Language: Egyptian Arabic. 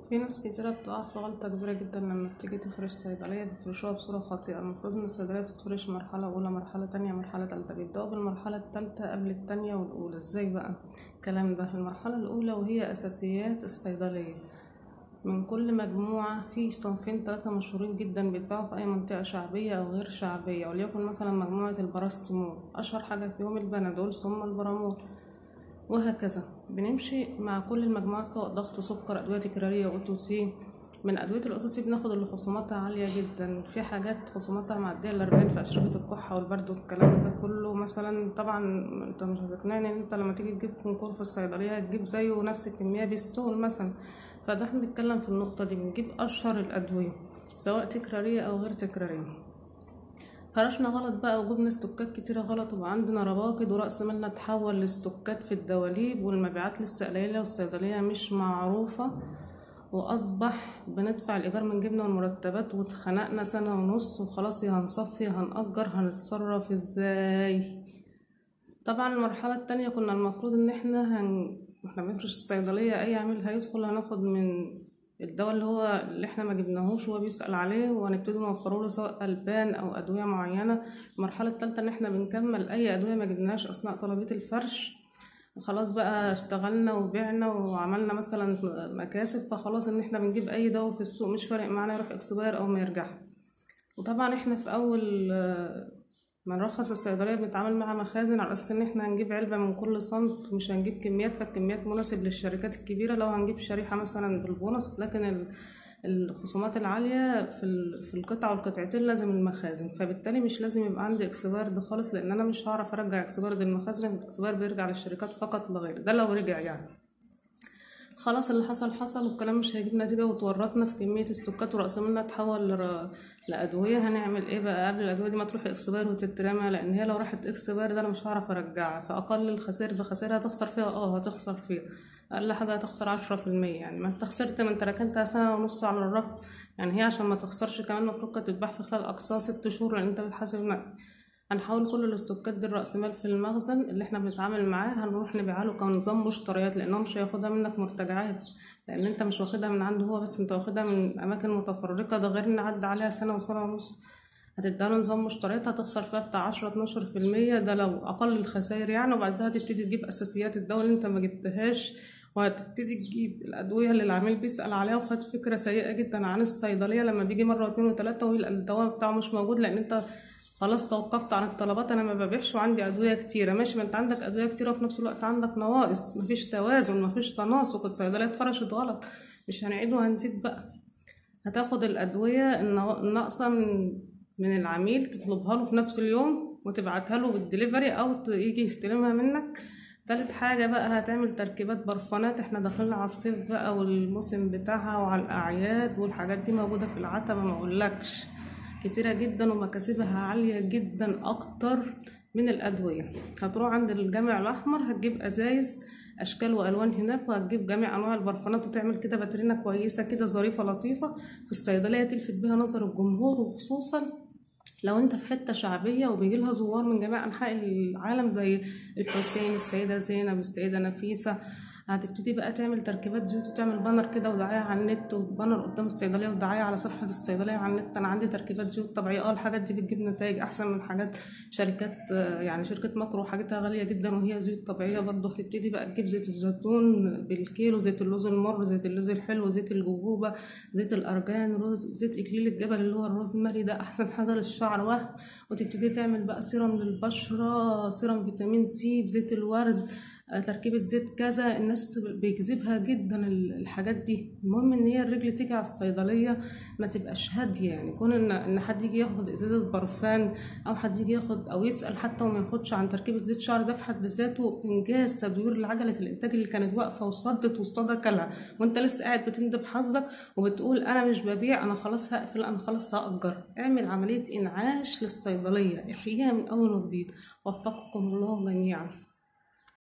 في ناس كتيرة بتقع في غلطة كبيرة جدا لما بتيجي تفرش صيدلية بيفرشوها بصورة خاطئة المفروض ان الصيدلية بتتفرش مرحلة أولى مرحلة تانية مرحلة تالتة بيبدأوا بالمرحلة التالتة قبل التانية والأولى ازاي بقى الكلام ده المرحلة الأولى وهي أساسيات الصيدلية من كل مجموعة في صنفين تلاتة مشهورين جدا بيتباعوا في أي منطقة شعبية أو غير شعبية وليكن مثلا مجموعة البراستيمول أشهر حاجة فيهم البنادول ثم البرامول وهكذا بنمشي مع كل المجموعات سواء ضغط سكر أدوية تكرارية أوتوسي من أدوية الأوتوسي بناخد اللي خصوماتها عالية جدا في حاجات خصوماتها معدية الأربعين في أشربة الكحة والبرد والكلام ده كله مثلا طبعا انت مش هتقنعني ان انت لما تيجي تجيب كونكور في الصيدلية هتجيب زيه نفس الكمية بيستول مثلا فده احنا بنتكلم في النقطة دي بنجيب أشهر الأدوية سواء تكرارية أو غير تكرارية فرشنا غلط بقى وجبنا استوكات كتيرة غلط وبقى عندنا رواقد ورأس مالنا اتحول لاستوكات في الدواليب والمبيعات لسه قليلة والصيدلية مش معروفة وأصبح بندفع الإيجار من جبنا والمرتبات واتخنقنا سنة ونص وخلاص يا هنصفي يا هنأجر هنتصرف ازاي طبعا المرحلة التانية كنا المفروض ان احنا هن... احنا بنفرش الصيدلية اي عميل هيدخل هناخد من الدواء اللي هو اللي احنا ما جبناهوش وهو بيسأل عليه وهنبتدي نوفره له سواء ألبان أو أدوية معينة المرحلة التالتة إن احنا بنكمل أي أدوية ما جبناهاش أثناء طلبية الفرش خلاص بقى اشتغلنا وبعنا وعملنا مثلا مكاسب فخلاص ان احنا بنجيب اي دواء في السوق مش فارق معانا يروح اكسباير او ما يرجع وطبعا احنا في اول ما نرخص الصيدليه بنتعامل مع مخازن على اساس ان احنا هنجيب علبه من كل صنف مش هنجيب كميات فالكميات مناسب للشركات الكبيره لو هنجيب شريحه مثلا بالبونص لكن الخصومات العاليه في في القطعه والقطعتين لازم المخازن فبالتالي مش لازم يبقى عندي اكسبايرد خالص لان انا مش هعرف ارجع اكسبايرد المخازن الاكسباير بيرجع للشركات فقط لا غير ده لو رجع يعني خلاص اللي حصل حصل والكلام مش هيجيب نتيجه وتورطنا في كميه استوكات وراس مالنا اتحول لر... لادويه هنعمل ايه بقى قبل الادويه دي ما تروح اكسباير وتترمى لان هي لو راحت اكسباير ده انا مش هعرف ارجعها فاقل الخسائر بخسائر هتخسر فيها اه هتخسر فيها اقل حاجه هتخسر عشرة في المية يعني ما انت خسرت ما انت ركنتها سنه ونص على الرف يعني هي عشان ما تخسرش كمان المفروض كانت تتباع في خلال اقصى ست شهور لان انت بتحاسب نقد هنحول كل الاستوكات دي الراس مال في المخزن اللي احنا بنتعامل معاه هنروح نبيعها له كنظام مشتريات لانه مش هياخدها منك مرتجعات لان انت مش واخدها من عنده هو بس انت واخدها من اماكن متفرقه ده غير ان عدى عليها سنه وسنه ونص هتديها له نظام مشتريات هتخسر فيها بتاع عشرة اتناشر في المية ده لو أقل الخسائر يعني وبعدها هتبتدي تجيب أساسيات الدواء اللي أنت ما جبتهاش وهتبتدي تجيب الأدوية اللي العميل بيسأل عليها وخد فكرة سيئة جدا عن الصيدلية لما بيجي مرة واتنين وتلاتة ويلقى الدواء بتاعه مش موجود لأن أنت خلاص توقفت عن الطلبات انا ما ببيعش وعندي ادويه كتيره ماشي ما انت عندك ادويه كتيره وفي نفس الوقت عندك نواقص مفيش توازن مفيش تناسق الصيدليه اتفرشت غلط مش هنعيد وهنزيد بقى هتاخد الادويه الناقصه من من العميل تطلبها له في نفس اليوم وتبعتها له بالدليفري او يجي يستلمها منك تالت حاجة بقى هتعمل تركيبات برفانات احنا داخلين على الصيف بقى والموسم بتاعها وعلى الأعياد والحاجات دي موجودة في العتبة ما اقولكش كتيرة جدا ومكاسبها عالية جدا أكتر من الأدوية هتروح عند الجامع الأحمر هتجيب أزايز أشكال وألوان هناك وهتجيب جميع أنواع البرفانات وتعمل كده باترينا كويسة كده ظريفة لطيفة في الصيدلية تلفت بيها نظر الجمهور وخصوصا لو انت في حته شعبيه وبيجي لها زوار من جميع انحاء العالم زي الحسين السيده زينب السيده نفيسه هتبتدي بقى تعمل تركيبات زيوت وتعمل بانر كده ودعايه على النت وبانر قدام الصيدليه ودعايه على صفحه الصيدليه على النت انا عندي تركيبات زيوت طبيعيه اه الحاجات دي بتجيب نتائج احسن من حاجات شركات يعني شركه ماكرو حاجتها غاليه جدا وهي زيوت طبيعيه برضه هتبتدي بقى تجيب زيت الزيتون بالكيلو زيت اللوز المر زيت اللوز الحلو زيت الجوجوبا زيت الارجان روز زيت اكليل الجبل اللي هو الروزماري ده احسن حاجه للشعر وهم وتبتدي تعمل بقى سيرم للبشره سيرم فيتامين سي بزيت الورد تركيبة زيت كذا الناس بيجذبها جدا الحاجات دي المهم ان هي الرجل تيجي على الصيدلية ما تبقاش هادية يعني كون ان ان حد يجي ياخد ازازة برفان او حد يجي ياخد او يسأل حتى وما ياخدش عن تركيبة زيت شعر ده في حد ذاته انجاز تدوير لعجلة الانتاج اللي كانت واقفة وصدت واصطدى كلها وانت لسه قاعد بتندب حظك وبتقول انا مش ببيع انا خلاص هقفل انا خلاص هأجر اعمل عملية انعاش للصيدلية احياها من اول وجديد وفقكم الله جميعا